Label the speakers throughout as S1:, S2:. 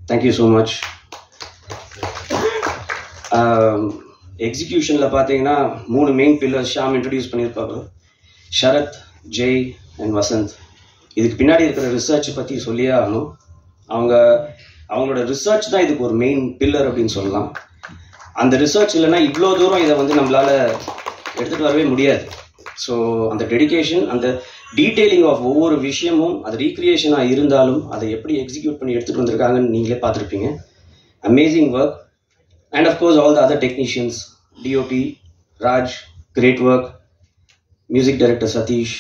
S1: thank you so much எக்ஸிக்யூஷனில் பார்த்தீங்கன்னா மூணு main pillars Sham introduce பண்ணியிருப்பாங்க ஷரத் ஜெய் அண்ட் வசந்த் இதுக்கு பின்னாடி இருக்கிற ரிசர்ச் பற்றி சொல்லியே ஆகணும் அவங்க அவங்களோட ரிசர்ச் தான் இதுக்கு ஒரு மெயின் பில்லர் அப்படின்னு சொல்லலாம் அந்த ரிசர்ச் இல்லைன்னா இவ்வளோ தூரம் இதை வந்து நம்மளால எடுத்துகிட்டு வரவே முடியாது ஸோ அந்த டெடிகேஷன் அந்த டீட்டெயிலிங் ஆஃப் ஒவ்வொரு விஷயமும் அது ரீக்ரியேஷனாக இருந்தாலும் அதை எப்படி எக்ஸிக்யூட் பண்ணி எடுத்துகிட்டு வந்திருக்காங்கன்னு நீங்களே பார்த்துருப்பீங்க amazing work and of course all the other technicians DOP Raj great work music director Satish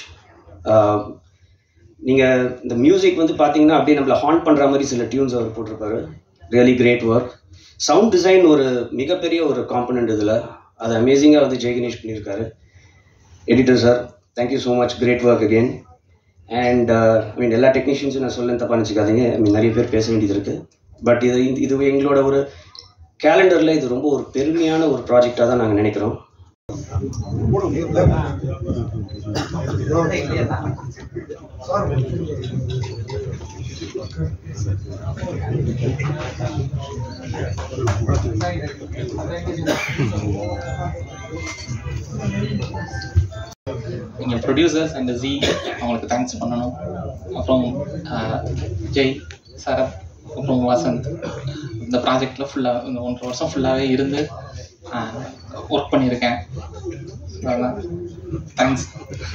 S1: நீங்கள் இந்த மியூசிக் வந்து பார்த்தீங்கன்னா அப்படியே நம்மளை ஹாண்ட் பண்ணுற மாதிரி சில டியூன்ஸ் அவர் போட்டிருப்பாரு really great work sound design ஒரு மிகப்பெரிய ஒரு காம்பனண்ட் இதில் அது அமேசிங்காக வந்து ஜெய் கணேஷ் பண்ணியிருக்காரு editor sir thank you so much great work again and I mean எல்லா டெக்னீஷியன்ஸும் நான் சொல்ல தப்பாக நினச்சிக்காதீங்க ஐ மீன் நிறைய பேர் பேச வேண்டியது இருக்குது பட் இது இது- இது எங்களோட ஒரு கேலண்டரில் இது ரொம்ப ஒரு பெருமையான ஒரு ப்ராஜெக்டாக தான் நாங்கள் நினைக்கிறோம்
S2: நீங்கள் ப்ரொடியூசர்ஸ் அண்ட் ஜி அவங்களுக்கு தேங்க்ஸ் பண்ணணும் அப்புறம் ஆஹ், ஜெய் சரத் அப்புறம் வசந்த் இந்த ப்ராஜெக்டில் ஃபுல்லாக இந்த ஒன்றரை வருஷம் ஃபுல்லாகவே இருந்து ஒர்க் பண்ணியிருக்கேன் அதான் தேங்க்ஸ்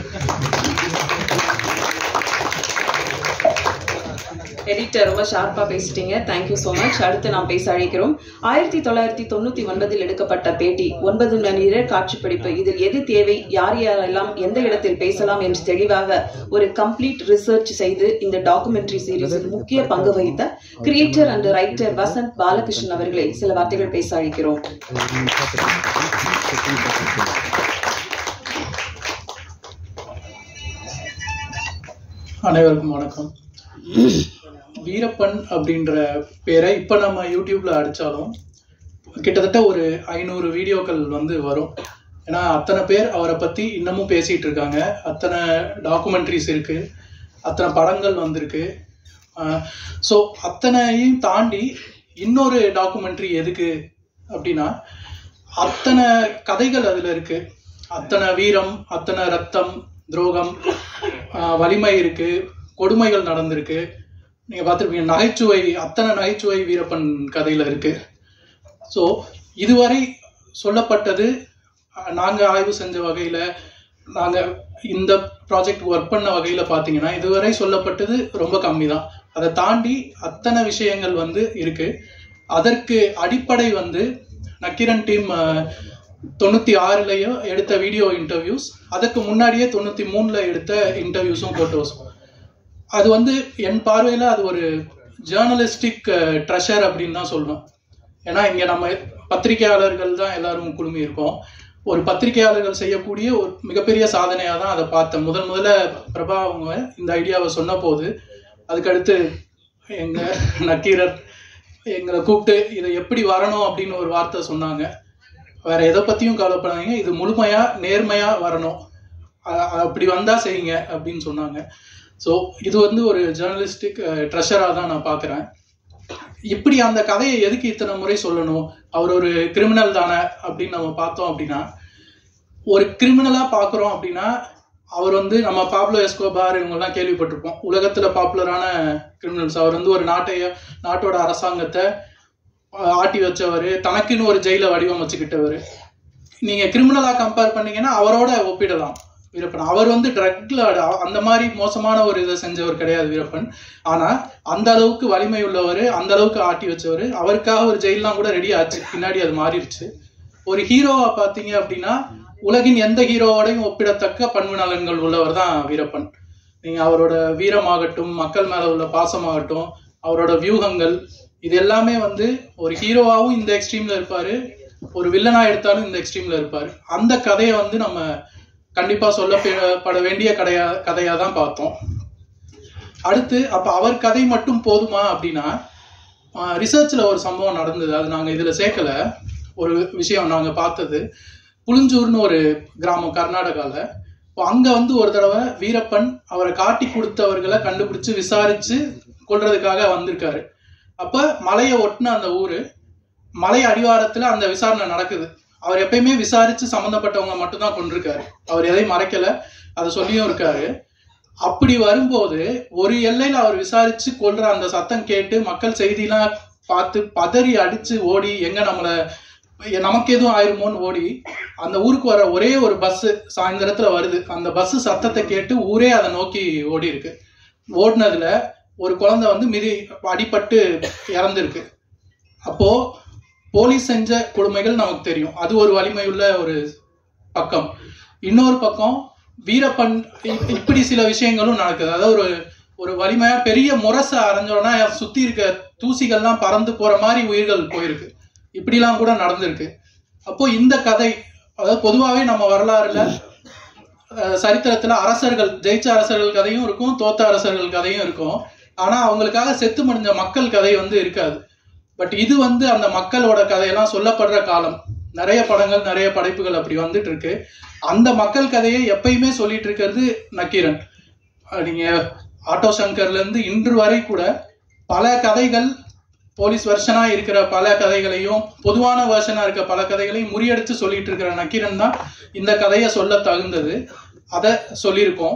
S3: எடிட்டர் ரொம்ப ஷார்ப்பா பேசிட்டீங்க தேங்க்யூ ஸோ மச் அடுத்து நாம் பேச அழைக்கிறோம் ஆயிரத்தி தொள்ளாயிரத்தி தொண்ணூத்தி ஒன்பதில் எடுக்கப்பட்ட பேட்டி ஒன்பது மணி நேர காட்சிப்பிடிப்பு இதில் எது தேவை யார் யாரெல்லாம் எந்த இடத்தில் பேசலாம் என்று தெளிவாக ஒரு கம்ப்ளீட் ரிசர்ச் செய்து இந்த டாக்குமெண்ட்ரி சீரீஸில் முக்கிய பங்கு வகித்த creator and writer Vasanth Balakrishnan அவர்களை சில வார்த்தைகள் பேச அழைக்கிறோம்
S4: அனைவருக்கும் வணக்கம் வீரப்பன் அப்படின்ற பேரை இப்போ நம்ம யூடியூப்ல அடிச்சாலும் கிட்டத்தட்ட ஒரு ஐநூறு வீடியோக்கள் வந்து வரும் ஏன்னா அத்தனை பேர் அவரை பத்தி இன்னமும் பேசிட்டு இருக்காங்க அத்தனை டாக்குமெண்ட்ரிஸ் இருக்கு அத்தனை படங்கள் வந்திருக்கு ஸோ அத்தனையும் தாண்டி இன்னொரு டாக்குமெண்ட்ரி எதுக்கு அப்படின்னா அத்தனை கதைகள் அதுல இருக்கு அத்தனை வீரம் அத்தனை ரத்தம் துரோகம் ஆஹ் வலிமை இருக்கு கொடுமைகள் நடந்திருக்கு நீங்க பார்த்துருப்பீங்க நகைச்சுவை அத்தனை நகைச்சுவை வீரப்பன் கதையில இருக்கு ஸோ இதுவரை சொல்லப்பட்டது அஹ், நாங்க ஆய்வு செஞ்ச வகையில நாங்க இந்த ப்ராஜெக்ட் ஒர்க் பண்ண வகையில பாத்தீங்கன்னா இதுவரை சொல்லப்பட்டது ரொம்ப கம்மி தான் அதை தாண்டி அத்தனை விஷயங்கள் வந்து இருக்கு அதற்கு அடிப்படை வந்து நக்கீரன் டீம் தொண்ணூத்தி ஆறுலயும் எடுத்த வீடியோ இன்டர்வியூஸ் அதுக்கு முன்னாடியே தொண்ணூத்தி மூணுல எடுத்த இன்டர்வியூஸும் போட்டோஸும் அது வந்து என் பார்வையில அது ஒரு ஜேர்னலிஸ்டிக் ட்ரெஷர் அப்படின்னு தான் சொல்லுவேன் ஏன்னா இங்க நம்ம பத்திரிகையாளர்கள் தான் எல்லாரும் குழுமி இருக்கோம் ஒரு பத்திரிகையாளர்கள் செய்யக்கூடிய ஒரு மிகப்பெரிய சாதனையா தான் அதை பார்த்தேன் முதல் முதல்ல பிரபா அவங்க இந்த ஐடியாவை சொன்ன போது அதுக்கடுத்து எங்க நக்கீரர் எங்களை கூப்பிட்டு இதை எப்படி வரணும் அப்படின்னு ஒரு வார்த்தை சொன்னாங்க வேற எதை பத்தியும் கவலைப்படாதீங்க இது முழுமையா நேர்மையா வரணும் அ- அப்படி வந்தா செய்யுங்க அப்படின்னு சொன்னாங்க ஸோ இது வந்து ஒரு ஜேர்னலிஸ்டிக் ட்ரெஷராக தான் நான் பார்க்குறேன் இப்படி அந்த கதையை எதுக்கு இத்தனை முறை சொல்லணும் அவர் ஒரு கிரிமினல் தானே அப்படின்னு நம்ம பார்த்தோம் அப்படின்னா ஒரு கிரிமினலா பார்க்குறோம் அப்படின்னா அவர் வந்து நம்ம பாப்லோ எஸ்கோபார் இவங்கெல்லாம் கேள்விப்பட்டிருப்போம் உலகத்துல பாப்புலரான கிரிமினல்ஸ் அவர் வந்து ஒரு நாட்டைய நாட்டோட அரசாங்கத்தை ஆஹ், ஆட்டி வச்சவர் தனக்குன்னு ஒரு ஜெயில வடிவமைச்சுக்கிட்டவர் நீங்க கிரிமினலா கம்பேர் பண்ணீங்கன்னா அவரோட ஒப்பிடலாம் வீரப்பன் அவர் வந்து ட்ரக்ல அந்த மாதிரி மோசமான ஒரு இதை செஞ்சவர் கிடையாது வீரப்பன் ஆனா அந்த அளவுக்கு வலிமை உள்ளவர் அந்த அளவுக்கு ஆட்டி வச்சவர் அவருக்காக ஒரு ஜெயிலாம் கூட ரெடி ஆச்சு பின்னாடி அது மாறிடுச்சு ஒரு ஹீரோவா பாத்தீங்க அப்படின்னா உலகின் எந்த ஹீரோவோடையும் ஒப்பிடத்தக்க பண்பு நலன்கள் உள்ளவர் தான் வீரப்பன் நீங்க அவரோட வீரமாகட்டும் மக்கள் மேல உள்ள பாசமாகட்டும் அவரோட வியூகங்கள் இது எல்லாமே வந்து ஒரு ஹீரோவாவும் இந்த எக்ஸ்ட்ரீம்ல இருப்பாரு ஒரு வில்லனா எடுத்தாலும் இந்த எக்ஸ்ட்ரீம்ல இருப்பாரு அந்த கதையை வந்து நம்ம கண்டிப்பா சொல்லப்பட வேண்டிய கதையா கதையா தான் பார்த்தோம் அடுத்து அப்ப அவர் கதை மட்டும் போதுமா அப்படின்னா ரிசர்ச்ல ஒரு சம்பவம் நடந்தது அது நாங்க இதுல சேர்க்கல ஒரு விஷயம் நாங்க பார்த்தது புளிஞ்சூர்னு ஒரு கிராமம் கர்நாடகால இப்போ அங்க வந்து ஒரு தடவை வீரப்பன் அவரை காட்டி கொடுத்தவர்களை கண்டுபிடிச்சு விசாரிச்சு கொல்றதுக்காக வந்திருக்காரு அப்ப மலையை ஒட்டின அந்த ஊரு மலை அடிவாரத்துல அந்த விசாரணை நடக்குது அவர் எப்பயுமே விசாரிச்சு சம்மந்தப்பட்டவங்க மட்டும்தான் கொண்டிருக்காரு அவர் எதையும் மறைக்கல அதை சொல்லியும் இருக்காரு அப்படி வரும்போது ஒரு எல்லையில அவர் விசாரிச்சு கொள்ற அந்த சத்தம் கேட்டு மக்கள் செய்திலாம் பார்த்து பதறி அடிச்சு ஓடி எங்க நம்மள நமக்கு எதுவும் ஆயிருமோன்னு ஓடி அந்த ஊருக்கு வர ஒரே ஒரு பஸ் சாயந்தரத்துல வருது அந்த பஸ் சத்தத்தை கேட்டு ஊரே அதை நோக்கி ஓடி இருக்கு ஓடினதுல ஒரு குழந்தை வந்து மிதி அடிபட்டு இறந்துருக்கு அப்போ போலீஸ் செஞ்ச கொடுமைகள் நமக்கு தெரியும் அது ஒரு வலிமையுள்ள ஒரு பக்கம் இன்னொரு பக்கம் வீரப்பன் இ- இப்படி சில விஷயங்களும் நடக்குது அதாவது ஒரு ஒரு வலிமையா பெரிய முரசை அரைஞ்சோன்னா சுத்தி இருக்க தூசிகள்லாம் பறந்து போற மாதிரி உயிர்கள் போயிருக்கு இப்படிலாம் கூட நடந்திருக்கு அப்போ இந்த கதை அதாவது பொதுவாகவே நம்ம வரலாறுல அஹ், சரித்திரத்துல அரசர்கள் ஜெயிச்ச அரசர்கள் கதையும் இருக்கும் தோத்த அரசர்கள் கதையும் இருக்கும் ஆனா அவங்களுக்காக செத்து முடிஞ்ச மக்கள் கதை வந்து இருக்காது பட் இது வந்து அந்த மக்களோட கதையெல்லாம் சொல்லப்படுற காலம் நிறைய படங்கள் நிறைய படைப்புகள் அப்படி வந்துட்டு இருக்கு அந்த மக்கள் கதையை எப்பயுமே சொல்லிட்டு இருக்கிறது நக்கீரன் அஹ் நீங்க ஆட்டோ சங்கர்ல இருந்து இன்று வரை கூட பல கதைகள் போலீஸ் வெர்ஷனா இருக்கிற பல கதைகளையும் பொதுவான வெர்ஷனா இருக்க பல கதைகளையும் முறியடிச்சு சொல்லிட்டு இருக்கிற நக்கீரன் தான் இந்த கதையை சொல்ல தகுந்தது அதை சொல்லியிருக்கோம்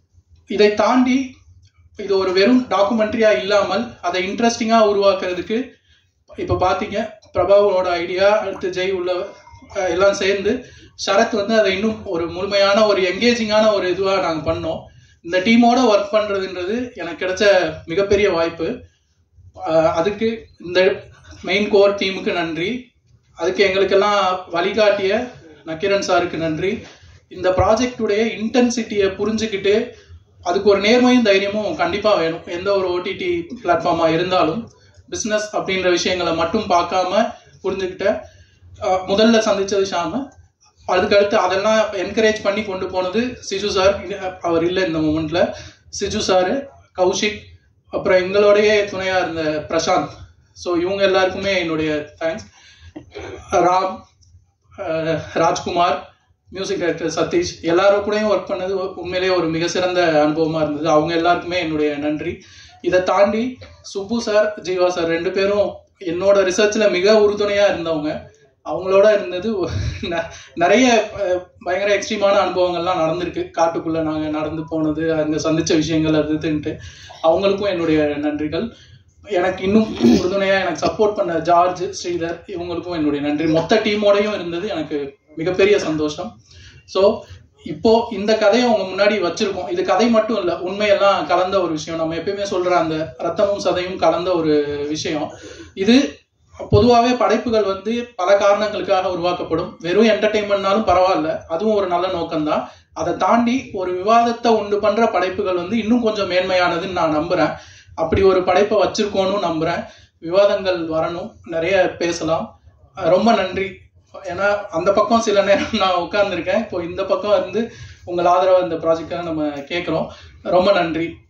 S4: இதை தாண்டி இது ஒரு வெறும் டாக்குமெண்ட்ரியா இல்லாமல் அதை இன்ட்ரெஸ்டிங்கா உருவாக்குறதுக்கு இப்ப பாத்தீங்க பிரபாவோட ஐடியா அடுத்து ஜெய் உள்ள அஹ், எல்லாம் சேர்ந்து சரத் வந்து அதை இன்னும் ஒரு முழுமையான ஒரு என்கேஜிங்கான ஒரு இதுவா நாங்க பண்ணோம் இந்த டீமோட ஒர்க் பண்றதுன்றது எனக்கு கிடைச்ச மிகப்பெரிய வாய்ப்பு அஹ், அதுக்கு இந்த மெயின் கோர் டீமுக்கு நன்றி அதுக்கு எங்களுக்கெல்லாம் வழிகாட்டிய நக்கீரன் சாருக்கு நன்றி இந்த ப்ராஜெக்டுடைய இன்டென்சிட்டியை புரிஞ்சுக்கிட்டு அதுக்கு ஒரு நேர்மையும் தைரியமும் கண்டிப்பா வேணும் எந்த ஒரு ஓடிடி பிளாட்ஃபார்மா இருந்தாலும் பிசினஸ் அப்படின்ற விஷயங்களை மட்டும் பார்க்காம புரிஞ்சுக்கிட்ட அஹ், முதல்ல சந்திச்சது ஷாம அதுக்கடுத்து அதெல்லாம் என்கரேஜ் பண்ணி கொண்டு போனது சிஜு சார் அவர் இல்லை இந்த மூமெண்ட்ல சிஜு சார் கௌஷிக் அப்புறம் எங்களோடயே துணையா இருந்த பிரசாந்த் ஸோ இவங்க எல்லாருக்குமே என்னுடைய தேங்க்ஸ் ராம் அஹ், ராஜ்குமார் மியூசிக் டைரக்டர் சதீஷ் எல்லாரும் கூடயும் ஒர்க் பண்ணது உ- உண்மையிலேயே ஒரு மிக சிறந்த அனுபவமா இருந்தது அவங்க எல்லாருக்குமே என்னுடைய நன்றி இதை தாண்டி சுப்பு சார் ஜீவா சார் ரெண்டு பேரும் என்னோட ரிசர்ச்ல மிக உறுதுணையா இருந்தவங்க அவங்களோட இருந்தது ஒ- ந- நிறைய அஹ், பயங்கர எக்ஸ்ட்ரீமான அனுபவங்கள்லாம் நடந்திருக்கு காட்டுக்குள்ள நாங்க நடந்து போனது அங்க சந்திச்ச விஷயங்கள் அது இதுன்ட்டு அவங்களுக்கும் என்னுடைய நன்றிகள் எனக்கு இன்னும் உறுதுணையா எனக்கு சப்போர்ட் பண்ண ஜார்ஜ் ஸ்ரீதர் இவங்களுக்கும் என்னுடைய நன்றி மொத்த டீமோடையும் இருந்தது எனக்கு மிகப்பெரிய சந்தோஷம் ஸோ இப்போ இந்த கதையை உங்க முன்னாடி வச்சிருக்கோம் இது கதை மட்டும் இல்ல உண்மையெல்லாம் கலந்த ஒரு விஷயம் நம்ம எப்பயுமே சொல்ற அந்த ரத்தமும் சதையும் கலந்த ஒரு விஷயம் இது பொதுவாகவே படைப்புகள் வந்து பல காரணங்களுக்காக உருவாக்கப்படும் வெறும் என்டர்டெயின்மெண்ட்னாலும் பரவாயில்ல அதுவும் ஒரு நல்ல நோக்கம்தான் அதை தாண்டி ஒரு விவாதத்தை உண்டு பண்ற படைப்புகள் வந்து இன்னும் கொஞ்சம் மேன்மையானதுன்னு நான் நம்புறேன் அப்படி ஒரு படைப்பை வச்சிருக்கோன்னு நம்புறேன் விவாதங்கள் வரணும் நிறைய பேசலாம் அஹ் ரொம்ப நன்றி ஏன்னா அந்த பக்கம் சில நேரம் நான் உட்கார்ந்துருக்கேன் இப்போ இந்த பக்கம் வந்து உங்கள் ஆதரவை இந்த ப்ராஜெக்டாக நம்ம கேட்குறோம் ரொம்ப நன்றி